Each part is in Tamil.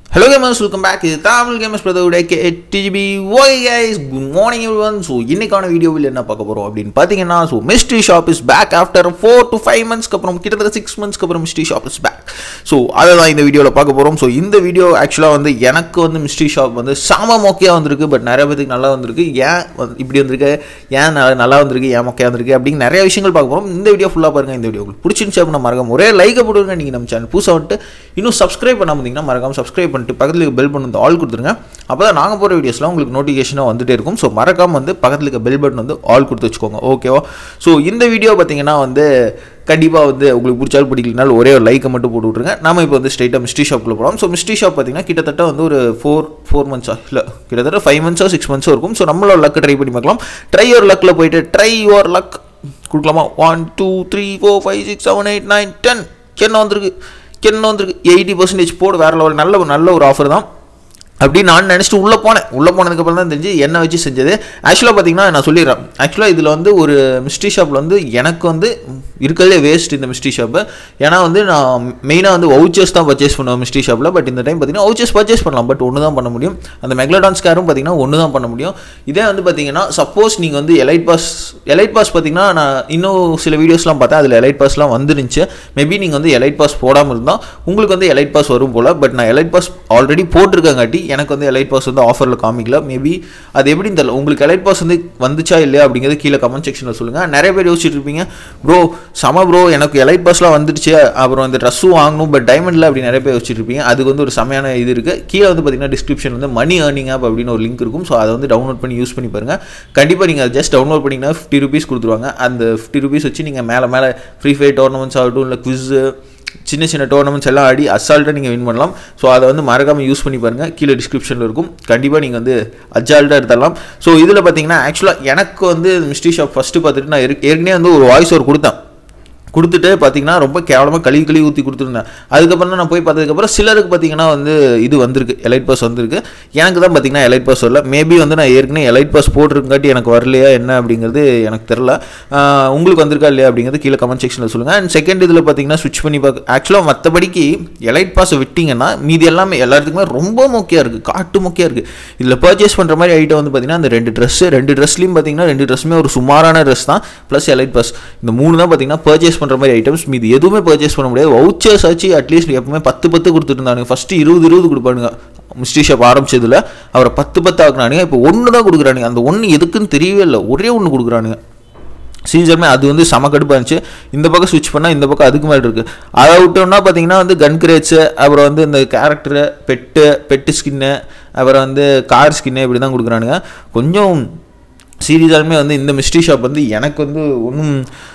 ஹலோ கேமர்ஸ் வெல்கம் பேக் இது தமிழ் கேமர்ஸ் பிரதோட கே டிஜிபி ஓய் guys good morning everyone so இன்னைக்கான வீடியோவில் என்ன பார்க்க போகிறோம் அப்படின்னு பார்த்தீங்கன்னா so mystery shop is back after four to five மந்த்ஸ்க்கு அப்புறம் கிட்டத்தட்ட சிக்ஸ் மந்த்ஸ்க்கு அப்புறம் mystery shop is back so அதை தான் இந்த வீடியோவில் பார்க்க போகிறோம் ஸோ இந்த வீடியோ ஆக்சுவலாக வந்து எனக்கு வந்து மிஸ்ட்ரி ஷாப் வந்து சாம மொக்கையாக வந்திருக்கு பட் நிறைய பேருக்கு நல்லா வந்திருக்கு ஏன் வந்து இப்படி வந்திருக்கு ஏன் நல்லா நல்லா வந்திருக்கு ஏன் மொக்கையாக வந்திருக்கு அப்படின்னு நிறைய விஷயங்கள் பார்க்க போகிறோம் இந்த வீடியோ ஃபுல்லாக பாருங்கள் இந்த வீடியோ உங்களுக்கு பிடிச்சிருந்துச்சு அப்படின்னா மறக்காம ஒரே லைக்கை போடுங்க நீங்கள் நம்ம சேனல் புதுசாக வந்துட்டு இன்னும் சப்ஸ்கிரைப் பண்ணாமல் இருந்தீங்கன்னா மறக்காம சப்ஸ்கிரைப் பண்ணிட்டு பக்கத்தில் பெல் பண்ண வந்து ஆல் கொடுத்துருங்க அப்போ தான் நாங்கள் போகிற வீடியோஸ்லாம் உங்களுக்கு நோட்டிஃபிகேஷனாக வந்துட்டே இருக்கும் ஸோ மறக்காம வந்து பக்கத்தில் இருக்க பெல் பட்டன் வந்து ஆல் கொடுத்து வச்சுக்கோங்க ஓகேவா ஸோ இந்த வீடியோ பார்த்தீங்கன்னா வந்து கண்டிப்பாக வந்து உங்களுக்கு பிடிச்சாலும் பிடிக்கலனாலும் ஒரே ஒரு லைக்கை மட்டும் போட்டு விட்ருங்க நம்ம இப்போ வந்து ஸ்ட்ரைட்டாக மிஸ்ட்ரி ஷாப்பில் போகலாம் ஸோ மிஸ்ட்ரி ஷாப் பார்த்தீங்கன்னா கிட்டத்தட்ட வந்து ஒரு ஃபோர் ஃபோர் மந்த்ஸா இல்லை கிட்டத்தட்ட ஃபைவ் மந்த்ஸோ சிக்ஸ் மந்த்ஸோ இருக்கும் ஸோ நம்மளோட லக் ட்ரை பண்ணி பார்க்கலாம் ட்ரை யுவர் லக்கில் போயிட்டு ட்ரை யுவர் லக் கொடுக்கலாமா one two three four five six seven eight nine ten என்ன வந்திருக்கு என்ன வந்திருக்கு எயிட்டி பர்சன்டேஜ் போடு வேறு லெவல் நல்ல ஒரு நல்ல ஒரு ஆஃபர் தான் அப்படி நான் நினச்சிட்டு உள்ளே போனேன் உள்ளே போனதுக்கப்புறம் தான் தெரிஞ்சு என்ன வச்சு செஞ்சது ஆக்சுவலாக பார்த்தீங்கன்னா நான் சொல்லிடுறேன் ஆக்சுவலாக இதில் வந்து ஒரு மிஸ்ட்ரி ஷாப்பில் வந்து எனக்கு வந்து இருக்கிறதே வேஸ்ட் இந்த மிஸ்ட்ரி ஷாப்பு ஏன்னா வந்து நான் மெயினாக வந்து வவுச்சர்ஸ் தான் பர்ச்சேஸ் பண்ணுவேன் மிஸ்ட்ரி ஷாப்பில் பட் இந்த டைம் பார்த்தீங்கன்னா வவுச்சர்ஸ் பர்ச்சேஸ் பண்ணலாம் பட் ஒன்று தான் பண்ண முடியும் அந்த மெக்லடான்ஸ் காரும் பார்த்தீங்கன்னா ஒன்று தான் பண்ண முடியும் இதே வந்து பார்த்தீங்கன்னா சப்போஸ் நீங்கள் வந்து எலைட் பாஸ் எலைட் பாஸ் பார்த்தீங்கன்னா நான் இன்னும் சில வீடியோஸ்லாம் பார்த்தேன் அதில் எலைட் பாஸ்லாம் வந்துருந்துச்சு மேபி நீங்கள் வந்து எலைட் பாஸ் போடாமல் இருந்தால் உங்களுக்கு வந்து எலைட் பாஸ் வரும் போல் பட் நான் எலைட் பாஸ் ஆல்ரெடி போட்டிருக்கங்காட்டி எனக்கு வந்து எலைட் பாஸ் வந்து ஆஃபரில் காமிக்கல மேபி அது எப்படின்னு தெரியல உங்களுக்கு எலைட் பாஸ் வந்து வந்துச்சா இல்லையா அப்படிங்கிறது கீழே கமெண்ட் செக்ஷனில் சொல்லுங்கள் நிறைய பேர் யோசிச்சுட்டு இருப்பீங்க ப்ரோ சம ப்ரோ எனக்கு எலைட் பாஸ்லாம் வந்துடுச்சு அப்புறம் இந்த ட்ரெஸ்ஸும் வாங்கணும் பட் டைமண்டில் அப்படி நிறைய பேர் வச்சுட்டு இருப்பீங்க அதுக்கு வந்து ஒரு செமையான இது இருக்குது கீழே வந்து பார்த்தீங்கன்னா டிஸ்கிரிப்ஷன் வந்து மணி ஏர்னிங் ஆப் அப்படின்னு ஒரு லிங்க் இருக்கும் ஸோ அதை வந்து டவுன்லோட் பண்ணி யூஸ் பண்ணி பாருங்கள் கண்டிப்பாக நீங்கள் அதை ஜஸ்ட் டவுன்லோட் பண்ணிங்கன்னா ஃபிஃப்டி ருபீஸ் கொடுத்துருவாங்க அந்த ஃபிஃப்டி ருபீஸ் வச்சு நீங்கள் மேலே மேலே ஃப்ரீ ஃபயர் டோர்னமெண்ட்ஸ் ஆகட்டும் இல்லை குவிஸு சின்ன சின்ன டோர்னமெண்ட்ஸ் எல்லாம் ஆடி அசால்ட்டாக நீங்கள் வின் பண்ணலாம் ஸோ அதை வந்து மறக்காமல் யூஸ் பண்ணி பாருங்கள் கீழே டிஸ்கிரிப்ஷனில் இருக்கும் கண்டிப்பாக நீங்கள் வந்து அஜால்ட்டாக எடுத்துடலாம் ஸோ இதில் பார்த்தீங்கன்னா ஆக்சுவலாக எனக்கு வந்து மிஸ்ட்ரி ஷாப் ஃபஸ்ட்டு பார்த்துட்டு நான் ஏற்கனவே வந்து ஒரு வாய்ஸ் ஓவர் கொடுத்தேன் கொடுத்துட்டு பார்த்தீங்கன்னா ரொம்ப கேவலமாக கழுவி கழுவி ஊற்றி கொடுத்துருந்தேன் அதுக்கப்புறம் தான் நான் போய் பார்த்ததுக்கப்புறம் சிலருக்கு பார்த்தீங்கன்னா வந்து இது வந்திருக்கு எலைட் பாஸ் வந்திருக்கு எனக்கு தான் பார்த்தீங்கன்னா எலைட் பாஸ் வரல மேபி வந்து நான் ஏற்கனவே எலைட் பாஸ் போட்டிருக்காட்டி எனக்கு வரலையா என்ன அப்படிங்கிறது எனக்கு தெரில உங்களுக்கு வந்திருக்கா இல்லையா அப்படிங்கிறது கீழே கமெண்ட் செக்ஷனில் சொல்லுங்கள் அண்ட் செகண்ட் இதில் பார்த்தீங்கன்னா ஸ்விட்ச் பண்ணி பார்க்க ஆக்சுவலாக மற்றபடிக்கு எலைட் பாஸை விட்டிங்கன்னா மீதி எல்லாமே எல்லாத்துக்குமே ரொம்ப மொக்கையாக இருக்குது காட்டு மொக்கையாக இருக்குது இதில் பர்ச்சேஸ் பண்ணுற மாதிரி ஐட்டம் வந்து பார்த்தீங்கன்னா அந்த ரெண்டு ட்ரெஸ்ஸு ரெண்டு ட்ரெஸ்லையும் பார்த்தீங்கன்னா ரெண்டு ட்ரெஸ்ஸுமே ஒரு சுமாரான ட்ரெஸ் தான் ப்ளஸ் எலைட் பாஸ் இந்த மூணு தான் பார்த்தீங்கன்னா பர்ச்சேஸ் பண்ணுற மாதிரி ஐட்டம்ஸ் மீது எதுவுமே பர்ச்சேஸ் பண்ண முடியாது வவுச்சர்ஸ் ஆச்சு அட்லீஸ்ட் எப்பவுமே பத்து பத்து கொடுத்துட்டு இருந்தானுங்க ஃபஸ்ட்டு இருபது இருபது கொடுப்பானுங்க மிஸ்ட்ரி ஷாப் ஆரம்பிச்சதுல அவரை பத்து பத்து ஆக்குனானுங்க இப்போ ஒன்று தான் கொடுக்குறானுங்க அந்த ஒன்று எதுக்குன்னு தெரியவே இல்லை ஒரே ஒன்று கொடுக்குறானுங்க சீசனுமே அது வந்து செம கடுப்பாக இருந்துச்சு இந்த பக்கம் ஸ்விட்ச் பண்ணால் இந்த பக்கம் அதுக்கு மேலே இருக்குது அதை விட்டோம்னா பார்த்தீங்கன்னா வந்து கன் கிரேட்ஸு அப்புறம் வந்து இந்த கேரக்டரு பெட்டு பெட்டு ஸ்கின்னு அப்புறம் வந்து கார் ஸ்கின்னு இப்படி தான் கொடுக்குறானுங்க கொஞ்சம் சீரியஸாலுமே வந்து இந்த மிஸ்ட்ரி ஷாப் வந்து எனக்கு வந்து ஒன்றும்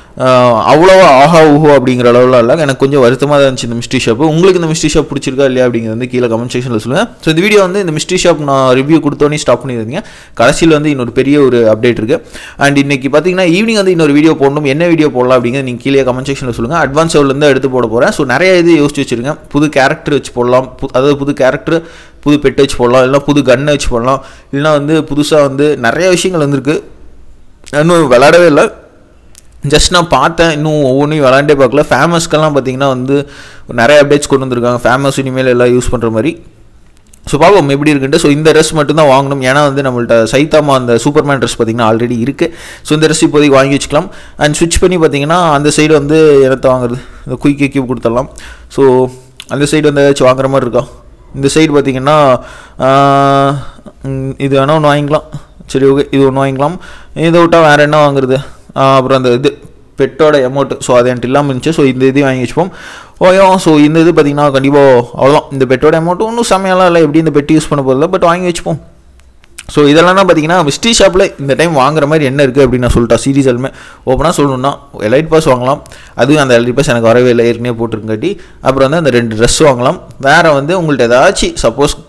அவ்வளோவா ஆஹா ஊஹோ அப்படிங்கிற அளவில் இல்லை எனக்கு கொஞ்சம் வருத்தமாக தான் இருந்துச்சு இந்த மிஸ்ட்ரி ஷாப் உங்களுக்கு இந்த மிஸ்ட்ரி ஷாப் பிடிச்சிருக்கா இல்லையா அப்படிங்கிறது வந்து கீழே கமெண்ட் செக்ஷனில் சொல்லுங்கள் ஸோ இந்த வீடியோ வந்து இந்த மிஸ்ட்ரி ஷாப் நான் ரிவ்யூ கொடுத்தோன்னே ஸ்டாப் பண்ணியிருந்தீங்க கடைசியில் வந்து இன்னொரு பெரிய ஒரு அப்டேட் இருக்குது அண்ட் இன்னைக்கு பார்த்தீங்கன்னா ஈவினிங் வந்து இன்னொரு வீடியோ போடணும் என்ன வீடியோ போடலாம் அப்படிங்கிறது நீங்கள் கீழே கமெண்ட் செக்ஷனில் சொல்லுங்கள் அட்வான்ஸ் லெவலேருந்து எடுத்து போட போகிறேன் ஸோ நிறைய இது யோசிச்சு வச்சுருங்க புது கேரக்டர் வச்சு போடலாம் அதாவது புது கேரக்டர் புது பெட் வச்சு போடலாம் இல்லைனா புது கன்னை வச்சு போடலாம் இல்லைனா வந்து புதுசாக வந்து நிறைய விஷயங்கள் வந்திருக்கு இன்னும் விளாடவே இல்லை ஜஸ்ட் நான் பார்த்தேன் இன்னும் ஒவ்வொன்றையும் விளாண்டே பார்க்கல ஃபேமஸ்க்கெல்லாம் பார்த்தீங்கன்னா வந்து நிறைய அப்டேட்ஸ் கொண்டு வந்திருக்காங்க ஃபேமஸ் இனிமேல் எல்லாம் யூஸ் பண்ணுற மாதிரி ஸோ பார்ப்போம் எப்படி இருக்குன்ட்டு ஸோ இந்த ட்ரெஸ் மட்டும் தான் வாங்கணும் ஏன்னா வந்து நம்மள்ட்ட சைத்தாமா அந்த சூப்பர்மேன் ட்ரெஸ் பார்த்தீங்கன்னா ஆல்ரெடி இருக்குது ஸோ இந்த ட்ரெஸ் இப்போதைக்கு வாங்கி வச்சுக்கலாம் அண்ட் ஸ்விட்ச் பண்ணி பார்த்தீங்கன்னா அந்த சைடு வந்து என்னத்தை வாங்குறது இந்த குயிக் கியூப் கொடுத்துடலாம் ஸோ அந்த சைடு வந்து ஏதாச்சும் வாங்குற மாதிரி இருக்கா இந்த சைடு பார்த்தீங்கன்னா இது வேணால் ஒன்று வாங்கிக்கலாம் சரி ஓகே இது ஒன்று வாங்கிக்கலாம் இதை விட்டால் வேறு என்ன வாங்குறது அப்புறம் அந்த இது பெட்டோட அமௌண்ட்டு ஸோ அது என்கிட்ட இல்லாமல் இருந்துச்சு ஸோ இந்த இதையும் வாங்கி வச்சுப்போம் ஓயோ ஸோ இந்த இது பார்த்திங்கன்னா கண்டிப்பாக அவ்வளோதான் இந்த பெட்டோட அமௌண்ட்டு ஒன்றும் செம்மையெல்லாம் இல்லை எப்படி இந்த பெட்டு யூஸ் பண்ண போதில்லை பட் வாங்கி வச்சுப்போம் ஸோ இதெல்லாம் தான் பார்த்தீங்கன்னா மிஸ்ட்ரி ஷாப்பில் இந்த டைம் வாங்குற மாதிரி என்ன இருக்குது அப்படின்னு நான் சொல்லிட்டேன் சீரியஸாலுமே ஓப்பனாக சொல்லணும்னா எலைட் பாஸ் வாங்கலாம் அதுவும் அந்த எலைட் பாஸ் எனக்கு வரவே இல்லை ஏற்கனவே போட்டிருக்காட்டி அப்புறம் வந்து அந்த ரெண்டு ட்ரெஸ் வாங்கலாம் வேறு வந்து உங்கள்கிட்ட ஏதாச்சும் சப்போஸ்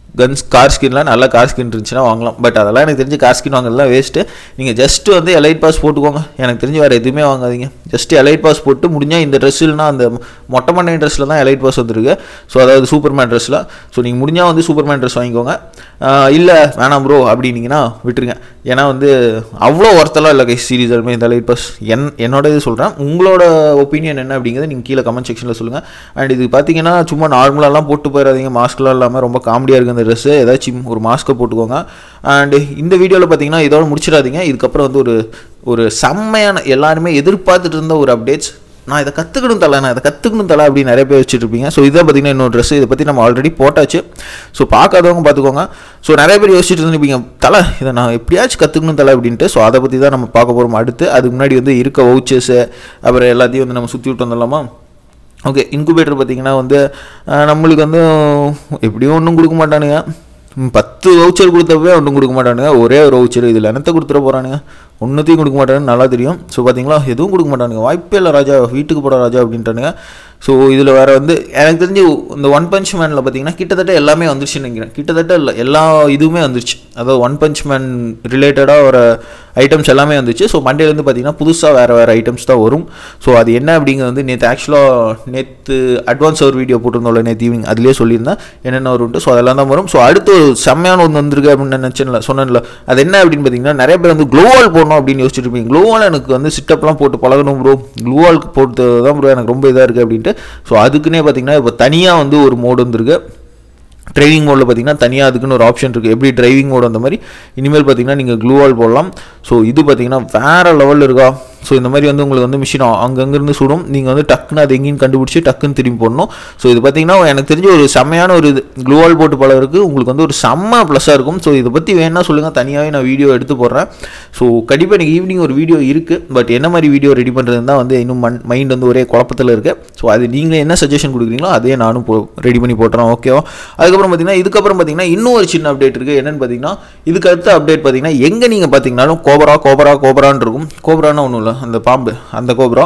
கன்ஸ் கார் ஸ்கின்லாம் நல்ல கார் ஸ்கின் இருந்துச்சுன்னா வாங்கலாம் பட் அதெல்லாம் எனக்கு தெரிஞ்சு கார் ஸ்கின் வாங்குறதுலாம் வேஸ்ட்டு நீங்கள் ஜஸ்ட் வந்து எலைட் பாஸ் போட்டுக்கோங்க எனக்கு தெரிஞ்சு வேறு எதுவுமே வாங்காதீங்க ஜஸ்ட் எலைட் பாஸ் போட்டு முடிஞ்சால் இந்த ட்ரெஸ் இல்லைனா அந்த மொட்டை மண்டை ட்ரெஸ்ஸில் தான் எலைட் பாஸ் வந்திருக்கு ஸோ அதாவது சூப்பர்மேன் ட்ரெஸ்ஸில் ஸோ நீங்கள் முடிஞ்சால் வந்து சூப்பர்மேன் ட்ரெஸ் வாங்கிக்கோங்க இல்லை வேணாம் ப்ரோ அப்படின்னீங்கன்னா விட்டுருங்க ஏன்னா வந்து அவ்வளோ ஒர்த்தெல்லாம் இல்லை கை சீரீஸ் அதுமே இந்த லைட் பாஸ் என் என்னோட இது சொல்கிறேன் உங்களோட ஒப்பீனியன் என்ன அப்படிங்கிறத நீங்கள் கீழே கமெண்ட் செக்ஷனில் சொல்லுங்கள் அண்ட் இது பார்த்தீங்கன்னா சும்மா நார்மலாலாம் போட்டு போயிடாதீங்க மாஸ்க்லாம் இல்லாமல் ரொம்ப காமெடியாக இருக்குது இந்த ட்ரெஸ்ஸு ஏதாச்சும் ஒரு மாஸ்க்கை போட்டுக்கோங்க அண்டு இந்த வீடியோவில் பார்த்தீங்கன்னா இதோட முடிச்சிடாதீங்க இதுக்கப்புறம் வந்து ஒரு ஒரு செம்மையான எல்லாருமே எதிர்பார்த்துட்டு இருந்த ஒரு அப்டேட்ஸ் நான் இதை கற்றுக்கணும் தலை நான் இதை கற்றுக்கணும் தலை அப்படின்னு நிறைய பேர் வச்சுட்டு இருப்பீங்க ஸோ இதை பார்த்தீங்கன்னா இன்னொரு ட்ரெஸ் இதை பற்றி நம்ம ஆல்ரெடி போட்டாச்சு ஸோ பார்க்காதவங்க பார்த்துக்கோங்க ஸோ நிறைய பேர் யோசிச்சுட்டு இருந்திருப்பீங்க தலை இதை நான் எப்படியாச்சும் கற்றுக்கணும் தலை அப்படின்ட்டு ஸோ அதை பற்றி தான் நம்ம பார்க்க போகிறோம் அடுத்து அதுக்கு முன்னாடி வந்து இருக்க வவுச்சர்ஸு அப்புறம் எல்லாத்தையும் வந்து நம்ம சுற்றி விட்டு வந்துடலாமா ஓகே இன்குபேட்டர் பார்த்தீங்கன்னா வந்து அஹ், நம்மளுக்கு வந்து எப்படியும் ஒன்றும் கொடுக்க மாட்டானுங்க ம், பத்து வவுச்சர் கொடுத்தப்பவே ஒன்றும் கொடுக்க மாட்டானுங்க ஒரே ஒரு வவுச்சர் இதில் என்னத்தை கொடுத்துட போகிறானுங்க ஒன்றுத்தையும் கொடுக்க மாட்டானுங்க நல்லா தெரியும் ஸோ பார்த்தீங்களா எதுவும் கொடுக்க மாட்டானுங்க வாய்ப்பே இல்லை ராஜா வீட்டுக்கு போட ராஜா அப்படின்ட்டானுங்க ஸோ இதில் வேறு வந்து எனக்கு தெரிஞ்சு இந்த ஒன் பஞ்ச் மேனில் பார்த்தீங்கன்னா கிட்டத்தட்ட எல்லாமே வந்துருச்சுன்னு நினைக்கிறேன் கிட்டத்தட்ட இல்லை எல்லா இதுவுமே வந்துருச்சு அதாவது ஒன் பஞ்ச் மேன் ரிலேட்டடாக வர ஐட்டம்ஸ் எல்லாமே வந்துச்சு ஸோ மண்டேலேருந்து பார்த்தீங்கன்னா புதுசாக வேறு வேறு ஐட்டம்ஸ் தான் வரும் ஸோ அது என்ன அப்படிங்கிறது வந்து நேற்று ஆக்சுவலாக நேற்று அட்வான்ஸ் ஒரு வீடியோ போட்டிருந்தோம்ல நேற்று ஈவினிங் அதுலேயே சொல்லியிருந்தேன் என்னென்ன வரும்ட்டு ஸோ அதெல்லாம் தான் வரும் ஸோ அடுத்து ஒரு செம்மையான ஒன்று வந்திருக்கு அப்படின்னு நினச்சேன்ல சொன்னேன்ல அது என்ன அப்படின்னு பார்த்தீங்கன்னா நிறைய பேர் வந்து க்ளோவால் போடணும் அப்படின்னு யோசிச்சுட்டு இருப்பீங்க க்ளோவால் எனக்கு வந்து சிட்டப்லாம் போட்டு பழகணும் ப்ரோ க்ளோவால் போட்டு தான் ப்ரோ எனக்கு ரொம்ப இதாக இருக்குது அப்படின்ட்டு ஸோ அதுக்குன்னே பார்த்தீங்கன்னா இப்போ தனியாக வந்து ஒரு மோடு வந்திருக்கு டிரைவிங் மோடில் பார்த்தீங்கன்னா தனியாக அதுக்குன்னு ஒரு ஆப்ஷன் இருக்குது எப்படி டிரைவிங் மோடு அந்த மாதிரி இனிமேல் பார்த்தீங்கன்னா நீங்கள் க்ளூவால் போடலாம் ஸோ இது பார்த்தீங்கன்னா வேறு லெவலில் இருக்கா ஸோ இந்த மாதிரி வந்து உங்களுக்கு வந்து மிஷின் அங்கங்கேருந்து சுடும் நீங்கள் வந்து டக்குன்னு அது எங்கேயும் கண்டுபிடிச்சி டக்குன்னு திரும்பி போடணும் ஸோ இது பார்த்தீங்கன்னா எனக்கு தெரிஞ்ச ஒரு செம்மையான ஒரு இது க்ளூவால் போட்டு பழகிறதுக்கு உங்களுக்கு வந்து ஒரு செம்ம ப்ளஸ்ஸாக இருக்கும் ஸோ இதை பற்றி வேணா சொல்லுங்கள் தனியாகவே நான் வீடியோ எடுத்து போடுறேன் ஸோ கண்டிப்பாக எனக்கு ஈவினிங் ஒரு வீடியோ இருக்குது பட் என்ன மாதிரி வீடியோ ரெடி பண்ணுறதுன்னு தான் வந்து இன்னும் மண் மைண்ட் வந்து ஒரே குழப்பத்தில் இருக்குது ஸோ அது நீங்கள் என்ன சஜஷன் கொடுக்குறீங்களோ அதே நானும் போ ரெடி பண்ணி போட்டுறேன் ஓகேவா அதுக்கப்புறம் பார்த்தீங்கன்னா இதுக்கப்புறம் பார்த்தீங்கன்னா இன்னும் ஒரு சின்ன அப்டேட் இருக்குது என்னென்னு பார்த்தீங்கன்னா இதுக்கு அடுத்த அப்டேட் பார்த்தீங்கன்னா எங்கே நீங்கள் பார்த்தீங்கன்னாலும் கோபரா கோபரா கோபரான்னு இருக்கும் கோபரான்னு ஒன்றும் இல்லை அந்த பாம்பு அந்த கோபரா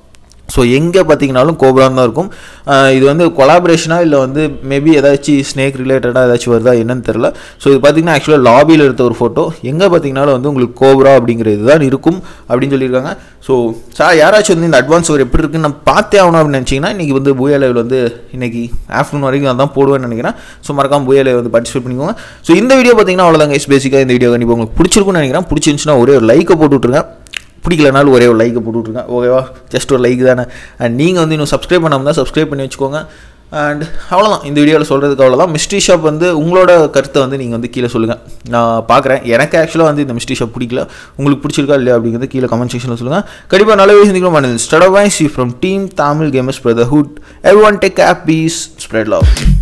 ஸோ எங்கே பார்த்தீங்கனாலும் கோப்ரான் தான் இருக்கும் ஆஹ் இது வந்து கொலாபரேஷனாக இல்லை வந்து மேபி ஏதாச்சும் ஸ்னேக் ரிலேட்டடாக ஏதாச்சும் வருதா என்னன்னு தெரில ஸோ இது பார்த்தீங்கன்னா ஆக்சுவலாக லாபியில் எடுத்த ஒரு ஃபோட்டோ எங்கே பார்த்தீங்கனாலும் வந்து உங்களுக்கு கோப்ரா அப்படிங்கிற இதுதான் இருக்கும் அப்படின்னு சொல்லியிருக்காங்க ஸோ சார் யாராச்சும் வந்து இந்த அட்வான்ஸ் ஒரு எப்படி இருக்குன்னு நான் பார்த்தே ஆகணும் அப்படின்னு நினச்சிங்கன்னா இன்றைக்கி வந்து பூயா லைவில் வந்து இன்றைக்கி ஆஃப்டர்நூன் வரைக்கும் நான் தான் போடுவேன்னு நினைக்கிறேன் ஸோ மறக்காம பூயா லைவ் வந்து பார்ட்டிசிபேட் பண்ணிக்கோங்க ஸோ இந்த வீடியோ பார்த்தீங்கன்னா அவ்வளோதாங்க பேசிக்காக இந்த வீடியோ கண்டிப்பாக உங்களுக்கு பிடிச்சிருக்கும்னு நினைக்கிறேன் பிடிச்சிருந்துச்சுன்னா ஒரே ஒரு லைக்கை போட்டு விட்ருங்க பிடிக்கலனாலும் ஒரே ஒரு லைக்கை போட்டு விட்ருங்க ஓகேவா ஜஸ்ட் ஒரு லைக் தானே அண்ட் நீங்கள் வந்து இன்னும் சப்ஸ்கிரைப் பண்ணாமல் தான் சப்ஸ்கிரைப் பண்ணி வச்சுக்கோங்க அண்ட் அவ்வளோதான் இந்த வீடியோவில் சொல்கிறதுக்கு அவ்வளோதான் மிஸ்ட்ரி ஷாப் வந்து உங்களோட கருத்தை வந்து நீங்கள் வந்து கீழே சொல்லுங்கள் நான் பார்க்குறேன் எனக்கு ஆக்சுவலாக வந்து இந்த மிஸ்ட்ரி ஷாப் பிடிக்கல உங்களுக்கு பிடிச்சிருக்கா இல்லையா அப்படிங்கிறது கீழே கமெண்ட் செக்ஷனில் சொல்லுங்கள் கண்டிப்பாக நல்ல வீடியோ சந்திக்கிறோம் ஸ்டட் சி from team Tamil gamers brotherhood everyone take up peace spread love